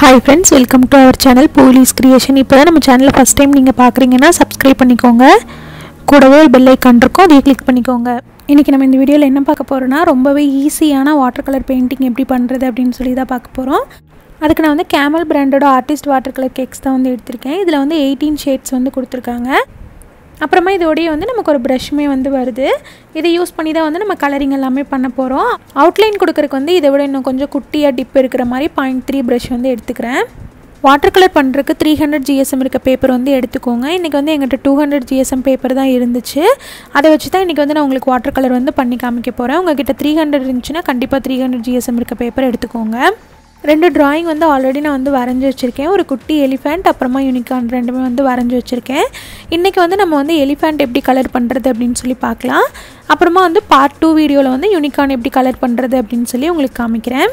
hi friends welcome to our channel police creation இப்போ தான் நம்ம சேனலில் ஃபஸ்ட் டைம் நீங்கள் பார்க்குறீங்கன்னா சப்ஸ்கிரைப் பண்ணிக்கோங்க கூடவே ஒரு பெல் ஐக்கான் இருக்கும் அதையும் கிளிக் பண்ணிக்கோங்க இன்றைக்கி நம்ம இந்த வீடியோவில் என்ன பார்க்க போகிறோன்னா ரொம்பவே ஈஸியான வாட்டர் கலர் பெயிண்டிங் எப்படி பண்ணுறது அப்படின்னு சொல்லி தான் பார்க்க போகிறோம் அதுக்கு நான் வந்து கேமல் பிராண்டோட ஆர்டிஸ்ட் வாட்டர் கலர் கேக்ஸ் தான் வந்து எடுத்திருக்கேன் இதில் வந்து எயிட்டீன் ஷேட்ஸ் வந்து கொடுத்துருக்காங்க அப்புறமா இதோடய வந்து நமக்கு ஒரு ப்ரஷ்மே வந்து வருது இதை யூஸ் பண்ணி தான் வந்து நம்ம கலரிங் எல்லாமே பண்ண போகிறோம் அவுட்லைன் கொடுக்குறதுக்கு வந்து இதை விட இன்னும் கொஞ்சம் குட்டியாக டிப் இருக்கிற மாதிரி பாயிண்ட் த்ரீ ப்ரஷ் வந்து எடுத்துக்கிறேன் வாட்டர் கலர் பண்ணுறதுக்கு த்ரீ ஹண்ட்ரட் ஜிஎஸ்எம் இருக்க பேப்பர் வந்து எடுத்துக்கோங்க இன்றைக்கி வந்து எங்கிட்ட டூ ஹண்ட்ரட் ஜிஎஸ்எம் பேப்பர் தான் இருந்துச்சு அதை வச்சு தான் இன்றைக்கி வந்து நான் உங்களுக்கு வாட்டர் கலர் வந்து பண்ணி காமிக்க போகிறேன் உங்ககிட்ட த்ரீ ஹண்ட்ரட் இருந்துச்சுன்னா கண்டிப்பாக த்ரீ ஹண்ட்ரட் ஜிஎஸ்எம் இருக்க பேப்பர் எடுத்துக்கோங்க ரெண்டு டிராயிங் வந்து ஆல்ரெடி நான் வந்து வரைஞ்சி வச்சுருக்கேன் ஒரு குட்டி எலிஃபெண்ட் அப்புறமா யூனிகார்ன் ரெண்டுமே வந்து வரைஞ்சி வச்சுருக்கேன் இன்றைக்கி வந்து நம்ம வந்து எலிஃபெண்ட் எப்படி கலர் பண்ணுறது அப்படின்னு சொல்லி பார்க்கலாம் அப்புறமா வந்து பார்ட் டூ வீடியோவில் வந்து யூனிகார்ன் எப்படி கலர் பண்ணுறது அப்படின்னு சொல்லி உங்களுக்கு காமிக்கிறேன்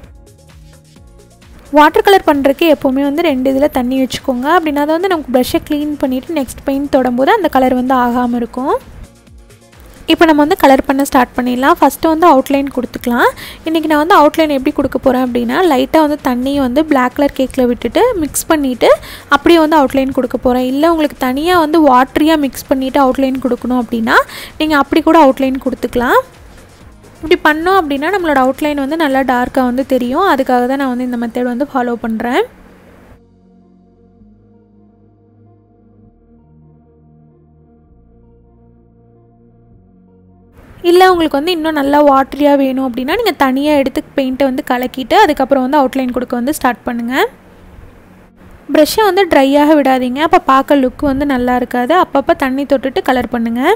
வாட்டர் கலர் பண்ணுறதுக்கு எப்போவுமே வந்து ரெண்டு இதில் தண்ணி வச்சுக்கோங்க அப்படின்னா அதை வந்து நமக்கு ப்ரஷ்ஷை க்ளீன் பண்ணிவிட்டு நெக்ஸ்ட் பெயிண்ட் தொடும்போது அந்த கலர் வந்து ஆகாமல் இருக்கும் இப்போ நம்ம வந்து கலர் பண்ண ஸ்டார்ட் பண்ணிடலாம் ஃபஸ்ட்டு வந்து அவுட்லைன் கொடுத்துக்கலாம் இன்றைக்கி நான் வந்து அவுட்லைன் எப்படி கொடுக்க போகிறேன் அப்படின்னா லைட்டாக வந்து தண்ணியை வந்து பிளாக் கலர் கேக்கில் விட்டுட்டு மிக்ஸ் பண்ணிவிட்டு அப்படியே வந்து அவுட்லைன் கொடுக்க போகிறேன் இல்லை உங்களுக்கு தனியாக வந்து வாட்ரியாக மிக்ஸ் பண்ணிவிட்டு அவுட்லைன் கொடுக்கணும் அப்படின்னா நீங்கள் அப்படி கூட அவுட்லைன் கொடுத்துக்கலாம் இப்படி பண்ணோம் அப்படின்னா நம்மளோட அவுட்லைன் வந்து நல்லா டார்க்காக வந்து தெரியும் அதுக்காக தான் நான் வந்து இந்த மெத்தட் வந்து ஃபாலோ பண்ணுறேன் இல்லை உங்களுக்கு வந்து இன்னும் நல்லா வாட்ரியாக வேணும் அப்படின்னா நீங்கள் தனியாக எடுத்து பெயிண்ட்டை வந்து கலக்கிட்டு அதுக்கப்புறம் வந்து அவுட்லைன் கொடுக்க வந்து ஸ்டார்ட் பண்ணுங்கள் ப்ரெஷ்ஷை வந்து ட்ரையாக விடாதீங்க அப்போ பார்க்க லுக் வந்து நல்லா இருக்காது அப்பப்போ தண்ணி தொட்டுட்டு கலர் பண்ணுங்கள்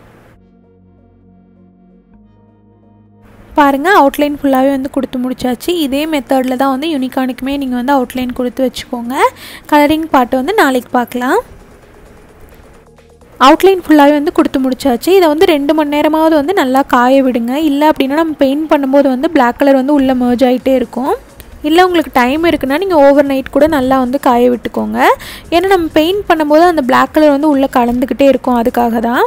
பாருங்கள் அவுட்லைன் ஃபுல்லாகவே வந்து கொடுத்து முடிச்சாச்சு இதே மெத்தடில் தான் வந்து யூனிகானுக்குமே நீங்கள் வந்து அவுட்லைன் கொடுத்து வச்சுக்கோங்க கலரிங் பார்ட்டு வந்து நாளைக்கு பார்க்கலாம் அவுட்லைன் ஃபுல்லாகவே வந்து கொடுத்து முடிச்சாச்சு இதை வந்து ரெண்டு மணி நேரமாவது வந்து நல்லா காய விடுங்க இல்லை அப்படின்னா நம்ம பெயிண்ட் பண்ணும்போது வந்து பிளாக் கலர் வந்து உள்ளே மர்ஜ் ஆகிட்டே இருக்கும் இல்லை உங்களுக்கு டைம் இருக்குன்னா நீங்கள் ஓவர் நைட் கூட நல்லா வந்து காய விட்டுக்கோங்க ஏன்னா நம்ம பெயிண்ட் பண்ணும்போது அந்த பிளாக் கலர் வந்து உள்ளே கலந்துக்கிட்டே இருக்கும் அதுக்காக தான்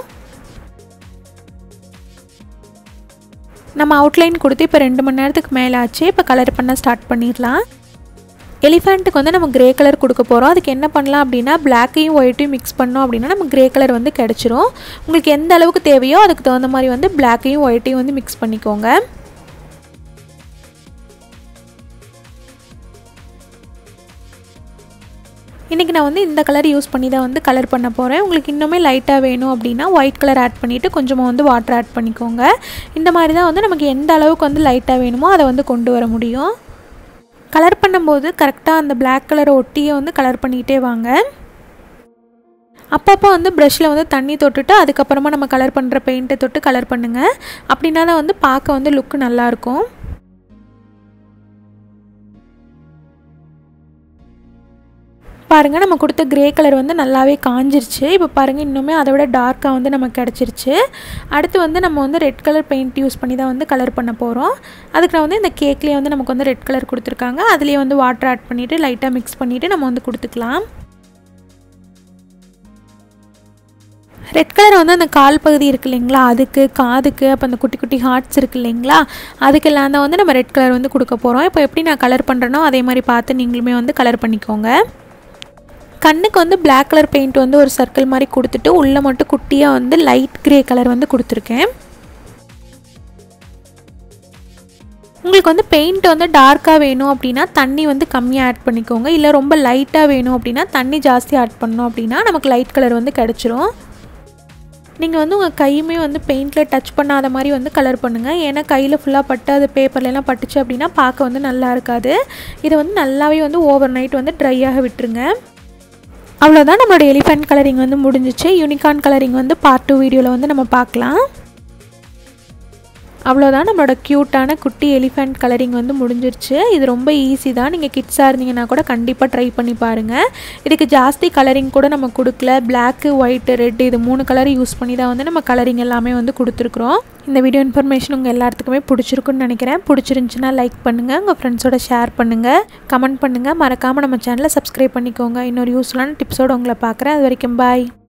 நம்ம அவுட்லைன் கொடுத்து இப்போ ரெண்டு மணி நேரத்துக்கு மேலே ஆச்சு இப்போ கலர் பண்ண ஸ்டார்ட் பண்ணிடலாம் எலிஃபெண்ட்டுக்கு வந்து நம்ம கிரே கலர் கொடுக்க போகிறோம் அதுக்கு என்ன பண்ணலாம் அப்படின்னா பிளாக்கையும் ஒயிட்டையும் மிக்ஸ் பண்ணோம் அப்படின்னா நம்ம கிரே கலர் வந்து கிடச்சிரும் உங்களுக்கு எந்த அளவுக்கு தேவையோ அதுக்கு தகுந்த மாதிரி வந்து பிளாக்கையும் ஒயிட்டையும் வந்து மிக்ஸ் பண்ணிக்கோங்க இன்றைக்கி நான் வந்து இந்த கலர் யூஸ் பண்ணி தான் வந்து கலர் பண்ண போகிறேன் உங்களுக்கு இன்னுமே லைட்டாக வேணும் அப்படின்னா ஒயிட் கலர் ஆட் பண்ணிவிட்டு கொஞ்சமாக வந்து வாட்டர் ஆட் பண்ணிக்கோங்க இந்த மாதிரி தான் வந்து நமக்கு எந்த அளவுக்கு வந்து லைட்டாக வேணுமோ அதை வந்து கொண்டு வர முடியும் கலர் பண்ணும்போது கரெக்டாக அந்த பிளாக் கலரை ஒட்டியை வந்து கலர் பண்ணிக்கிட்டே வாங்க அப்பப்போ வந்து ப்ரஷ்ஷில் வந்து தண்ணி தொட்டுட்டு அதுக்கப்புறமா நம்ம கலர் பண்ணுற பெயிண்ட்டை தொட்டு கலர் பண்ணுங்கள் அப்படின்னா தான் வந்து பார்க்க வந்து லுக்கு நல்லாயிருக்கும் பாருங்கள் நம்ம கொடுத்த க்ரே கலர் வந்து நல்லாவே காஞ்சிருச்சு இப்போ பாருங்கள் இன்னுமே அதை விட டார்க்காக வந்து நமக்கு கிடச்சிருச்சு அடுத்து வந்து நம்ம வந்து ரெட் கலர் பெயிண்ட் யூஸ் பண்ணி தான் வந்து கலர் பண்ண போகிறோம் அதுக்கு நான் வந்து இந்த கேக்லேயே வந்து நமக்கு வந்து ரெட் கலர் கொடுத்துருக்காங்க அதுலேயே வந்து வாட்டர் ஆட் பண்ணிவிட்டு லைட்டாக மிக்ஸ் பண்ணிவிட்டு நம்ம வந்து கொடுத்துக்கலாம் ரெட் கலர் வந்து அந்த கால் பகுதி இருக்கு இல்லைங்களா அதுக்கு காதுக்கு அப்போ அந்த குட்டி குட்டி ஹார்ட்ஸ் இருக்குது இல்லைங்களா அதுக்கெல்லாம் தான் வந்து நம்ம ரெட் கலர் வந்து கொடுக்க போகிறோம் இப்போ எப்படி நான் கலர் பண்ணுறேனோ அதே மாதிரி பார்த்து நீங்களுமே வந்து கலர் பண்ணிக்கோங்க கண்ணுக்கு வந்து பிளாக் கலர் பெயிண்ட் வந்து ஒரு சர்க்கிள் மாதிரி கொடுத்துட்டு உள்ளே மட்டும் குட்டியாக வந்து லைட் க்ரே கலர் வந்து கொடுத்துருக்கேன் உங்களுக்கு வந்து பெயிண்ட் வந்து டார்க்காக வேணும் அப்படின்னா தண்ணி வந்து கம்மியாக ஆட் பண்ணிக்கோங்க இல்லை ரொம்ப லைட்டாக வேணும் அப்படின்னா தண்ணி ஜாஸ்தி ஆட் பண்ணோம் அப்படின்னா நமக்கு லைட் கலர் வந்து கிடச்சிரும் நீங்கள் வந்து உங்கள் கையுமே வந்து பெயிண்டில் டச் பண்ணாத மாதிரி வந்து கலர் பண்ணுங்கள் ஏன்னா கையில் ஃபுல்லாக பட்டு அது பேப்பர்லலாம் பட்டுச்சு அப்படின்னா பார்க்க வந்து நல்லா இருக்காது இதை வந்து நல்லாவே வந்து ஓவர் நைட் வந்து ட்ரையாக விட்டுருங்க அவ்வளோதான் நம்மளோட எலிஃபெண்ட் கலரிங் வந்து முடிஞ்சிச்சு யூனிகார்ன் கலரிங் வந்து பார்ட் டூ வீடியோவில் வந்து நம்ம பார்க்கலாம் அவ்வளோதான் நம்மளோட க்யூட்டான குட்டி எலிஃபெண்ட் கலரிங் வந்து முடிஞ்சிருச்சு இது ரொம்ப ஈஸி தான் நீங்கள் கிட்ஸாக இருந்தீங்கன்னா கூட கண்டிப்பாக ட்ரை பண்ணி பாருங்கள் இதுக்கு ஜாஸ்தி கலரிங் கூட நம்ம கொடுக்கல பிளாக்கு ஒயிட்டு ரெட் இது மூணு கலர் யூஸ் பண்ணி தான் வந்து நம்ம கலரிங் எல்லாமே வந்து கொடுத்துருக்குறோம் இந்த வீடியோ இன்ஃபர்மேஷன் உங்கள் எல்லாத்துக்குமே பிடிச்சிருக்குன்னு நினைக்கிறேன் பிடிச்சிருந்துச்சின்னா லைக் பண்ணுங்கள் உங்கள் ஃப்ரெண்ட்ஸோட ஷேர் பண்ணுங்கள் கமெண்ட் பண்ணுங்கள் மறக்காமல் நம்ம சேனலை சப்ஸ்கிரைப் பண்ணிக்கோங்க இன்னொரு யூஸ்ஃபுல்லான டிப்ஸோடு உங்களை பார்க்குறேன் அது வரைக்கும் பாய்